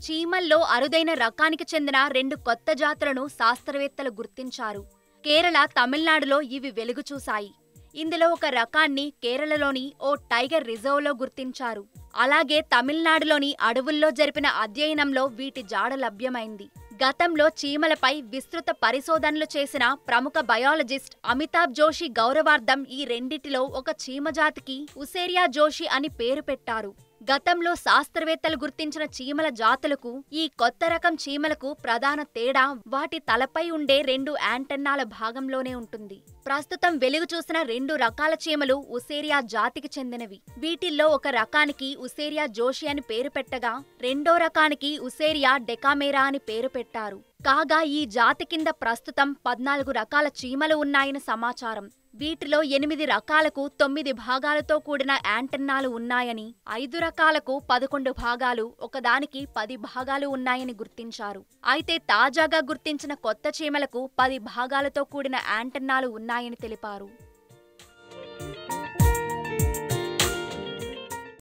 చీమల్లో అరుదైన రకానికి చెందిన రెండు కొత్త జాతులను శాస్త్రవేత్తలు గుర్తించారు కేరళ తమిళనాడులో ఇవి వెలుగు చూశాయి ఇందులో ఒక రకాన్ని కేరళలోని ఓ టైగర్ రిజర్వ్లో గుర్తించారు అలాగే తమిళనాడులోని అడవుల్లో జరిపిన అధ్యయనంలో వీటి జాడ లభ్యమైంది గతంలో చీమలపై విస్తృత పరిశోధనలు చేసిన ప్రముఖ బయాలజిస్ట్ అమితాబ్ జోషి గౌరవార్థం ఈ రెండిటిలో ఒక చీమ జాతికి ఉసేరియా జోషి అని పేరు పెట్టారు గతంలో శాస్త్రవేత్తలు గుర్తించిన చీమల జాతులకు ఈ కొత్త రకం చీమలకు ప్రధాన తేడా వాటి తలపై ఉండే రెండు యాంటెన్నాల భాగంలోనే ఉంటుంది ప్రస్తుతం వెలుగు చూసిన రెండు రకాల చీమలు ఉసేరియా జాతికి చెందినవి వీటిల్లో ఒక రకానికి ఉసేరియా జోషి అని పేరు పెట్టగా రెండో రకానికి ఉసేరియా డెకామేరా అని పేరు పెట్టారు కాగా ఈ జాతి కింద ప్రస్తుతం పద్నాలుగు రకాల చీమలు ఉన్నాయని సమాచారం వీటిలో ఎనిమిది రకాలకు తొమ్మిది భాగాలతో కూడిన యాంటెన్నాలు ఉన్నాయని ఐదు రకాలకు పదకొండు భాగాలు ఒకదానికి పది భాగాలు ఉన్నాయని గుర్తించారు అయితే తాజాగా గుర్తించిన కొత్త చీమలకు పది భాగాలతో కూడిన యాంటెన్నాలు ఉన్నాయని తెలిపారు